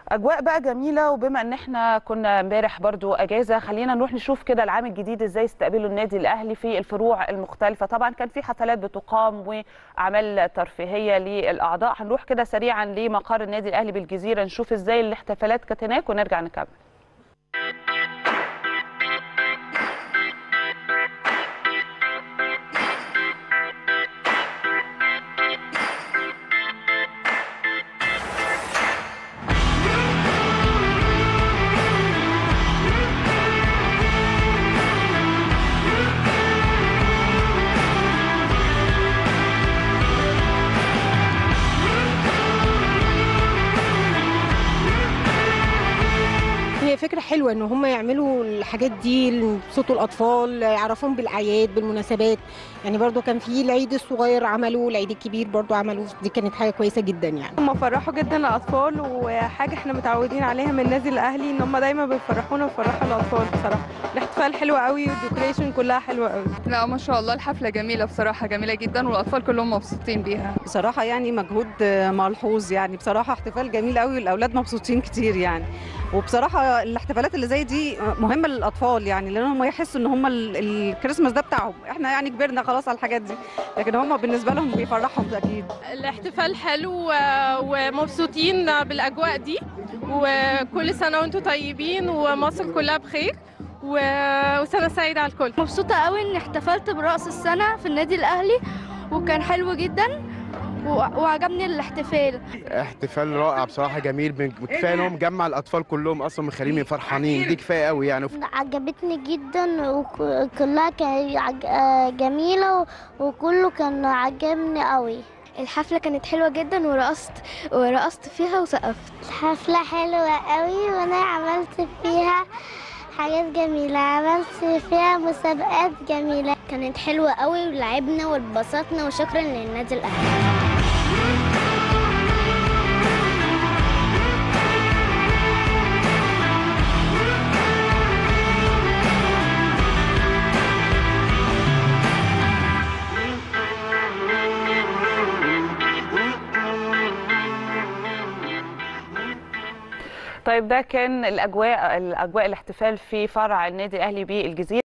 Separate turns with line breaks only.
اجواء بقى جميله وبما ان احنا كنا امبارح برضو اجازه خلينا نروح نشوف كده العام الجديد ازاي استقبلوا النادي الاهلي في الفروع المختلفه طبعا كان في حفلات بتقام واعمال ترفيهيه للاعضاء هنروح كده سريعا لمقر النادي الاهلي بالجزيره نشوف ازاي الاحتفالات كانت هناك ونرجع نكمل
هي فكرة حلوة ان هم يعملوا الحاجات دي لصوت الاطفال يعرفون بالاعياد بالمناسبات يعني برضو كان في العيد الصغير عملوا العيد الكبير برضو عملوا دي كانت حاجة كويسة جدا يعني
هم فرحوا جدا الاطفال وحاجه احنا متعودين عليها من النادي الاهلي ان هم دايما بيفرحونا ويفرحوا الاطفال بصراحه الاحتفال حلو قوي والديكوريشن كلها حلوه قوي
لا ما شاء الله الحفلة جميلة بصراحة جميلة جدا والأطفال كلهم مبسوطين بيها
بصراحة يعني مجهود ملحوظ يعني بصراحة احتفال جميل قوي الأولاد مبسوطين كتير يعني وبصراحة الاحتفالات اللي زي دي مهمة للأطفال يعني لأن هم يحسوا إن هم ال- الكريسماس ده بتاعهم احنا يعني كبرنا خلاص على الحاجات دي لكن هم بالنسبة لهم بيفرحهم أكيد
الاحتفال حلو و- ومبسوطين بالاجواء دي وكل سنه وانتم طيبين ومصر كلها بخير و- وسنه سعيده على الكل
مبسوطة قوي إني احتفلت برأس السنة في النادي الأهلي وكان حلو جدا و- وعجبني الاحتفال
احتفال رائع بصراحه جميل بن- كفايه ان هو مجمع الاطفال كلهم اصلا مخليهم فرحانين دي كفايه قوي يعني
عجبتني جدا وكلها كانت جميلة وكله كان عجبني قوي
الحفلة كانت حلوة جدا ورقصت ورقصت فيها وسقفت
الحفلة حلوة قوي وانا عملت فيها حاجات جميلة عملت فيها مسابقات جميلة
كانت حلوة قوي ولعبنا واتبسطنا وشكرا للنادي الأهلي
طيب ده كان الاجواء الاجواء الاحتفال في فرع النادي الاهلي بالجزيره